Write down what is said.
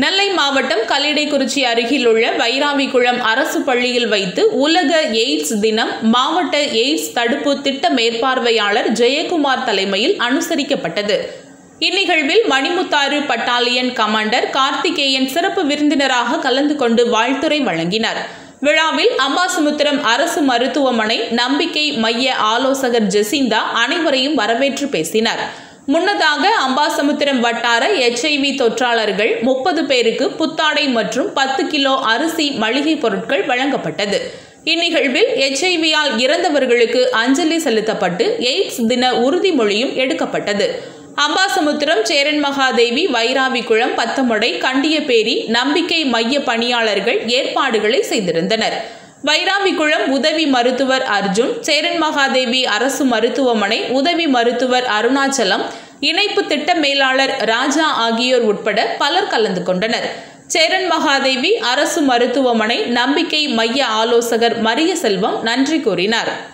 நெல்லை மாவட்டம் கல்லிடைக்குறிச்சி அருகில் உள்ள வைராவிக்குளம் அரசு பள்ளியில் வைத்து உலக எய்ட்ஸ் தினம் மாவட்ட எய்ட்ஸ் தடுப்பு திட்ட மேற்பார்வையாளர் ஜெயக்குமார் தலைமையில் அனுசரிக்கப்பட்டது இந்நிகழ்வில் மணிமுத்தாறு பட்டாலியன் கமாண்டர் கார்த்திகேயன் சிறப்பு விருந்தினராக கலந்து கொண்டு வாழ்த்துரை வழங்கினார் விழாவில் அம்பாசமுத்திரம் அரசு மருத்துவமனை நம்பிக்கை மைய ஆலோசகர் ஜெசிந்தா அனைவரையும் வரவேற்று பேசினார் முன்னதாக அம்பாசமுத்திரம் வட்டார எச்ஐவி தொற்றாளர்கள் முப்பது பேருக்கு புத்தாடை மற்றும் பத்து கிலோ அரிசி மளிகை பொருட்கள் வழங்கப்பட்டது இந்நிகழ்வில் எச்ஐவியால் இறந்தவர்களுக்கு அஞ்சலி செலுத்தப்பட்டு எய்ட்ஸ் தின உறுதிமொழியும் எடுக்கப்பட்டது அம்பாசமுத்திரம் சேரன் மகாதேவி வைராவிக்குளம் பத்தமடை கண்டியப்பேரி நம்பிக்கை மைய பணியாளர்கள் ஏற்பாடுகளை செய்திருந்தனர் வைராவிக்குளம் உதவி மருத்துவர் அர்ஜுன் சேரன் மகாதேவி அரசு மருத்துவமனை உதவி மருத்துவர் அருணாச்சலம் இணைப்பு திட்ட மேலாளர் ராஜா ஆகியோர் உட்பட பலர் கலந்து கொண்டனர் சேரன் மகாதேவி அரசு மருத்துவமனை நம்பிக்கை மைய ஆலோசகர் மரிய செல்வம் நன்றி கூறினார்